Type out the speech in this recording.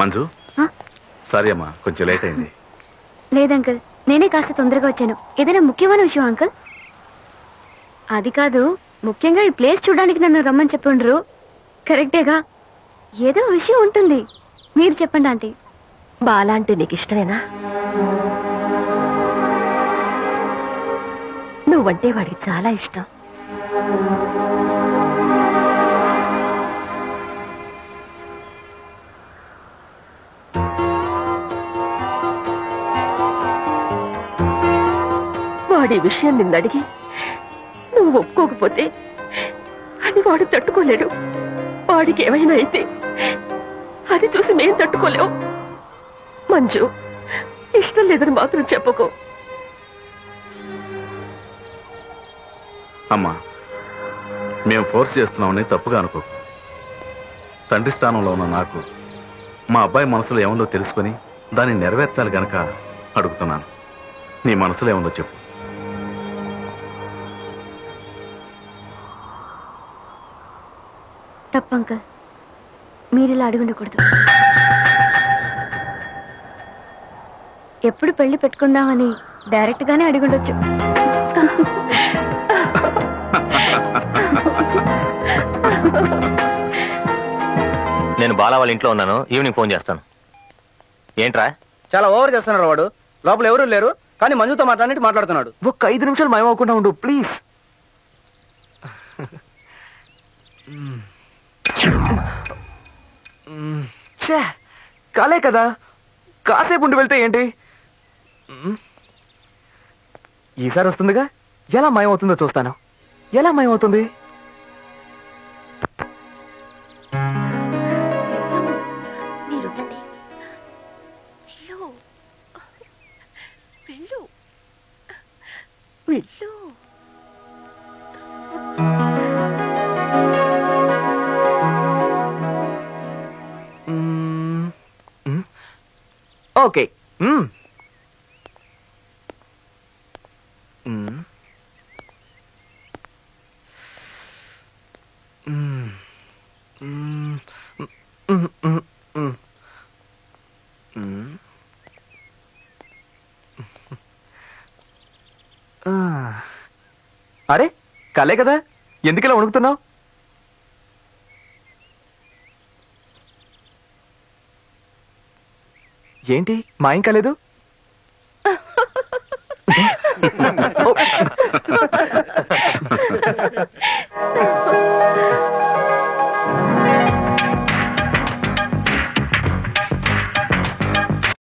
మంజు ఆ? సారీ అమ్మా కొంచెం లేట్ అయింది లేదు అంకుల్ నేనే కాస్త తొందరగా వచ్చాను ఏదైనా ముఖ్యమైన విషయం అంకుల్ అది కాదు ముఖ్యంగా ఈ ప్లేస్ చూడడానికి నన్ను రమ్మని చెప్పుండ్రు కరెక్టేగా ఏదో విషయం ఉంటుంది మీరు చెప్పండి ఆంటీ బాలా అంటే నీకు ఇష్టమేనా నువ్వంటే వాడికి చాలా ఇష్టం వాడి విషయం నిన్నడిగి నువ్వు ఒప్పుకోకపోతే అది వాడు తట్టుకోలేడు వాడికి ఏమైనా అయితే అది చూసి మేం తట్టుకోలేవు మంజు ఇష్టం లేదని మాత్రం చెప్పుకో అమ్మా మేము ఫోర్స్ చేస్తున్నామని తప్పుగా అనుకో తండ్రి స్థానంలో ఉన్న నాకు మా అబ్బాయి మనసులో ఏముందో తెలుసుకొని దాన్ని నెరవేర్చాలి గనక అడుగుతున్నాను నీ మనసులో ఏముందో చెప్పు తప్పు అంకుల్ మీరు ఇలా అడుగుండకూడదు ఎప్పుడు పెళ్లి పెట్టుకుందామని డైరెక్ట్ గానే అడుగుండొచ్చు నేను బాలా వాళ్ళ ఇంట్లో ఉన్నాను ఈవినింగ్ ఫోన్ చేస్తాను ఏంట్రా చాలా ఓవర్ చేస్తున్నారు వాడు లోపల ఎవరు లేరు కానీ మంజుతో మాట్లాడినట్టు మాట్లాడుతున్నాడు ఒక్క ఐదు నిమిషాలు మయమవకుండా ఉండు ప్లీజ్ ఛే కాలే కదా కాసేపు ఉండి వెళ్తే ఏంటి మ్మ్. ఈసారి వస్తుందిగా ఎలా మాయమవుతుందో చూస్తాను ఎలా మాయమవుతుంది మీరుండండి వెళ్ళు వెళ్ళు వెళ్ళు మ్మ్. మ్మ్. ఓకే మ్మ్. మ్మ్. మ్మ్. మ్మ్. మ్మ్. మ్మ్. మ్మ్. మ్మ్. ఆ. అరే కలే కదా ఎందుకలా వణుకుతున్నావు ఏంటి మా ఏం కాలేదు ఓ.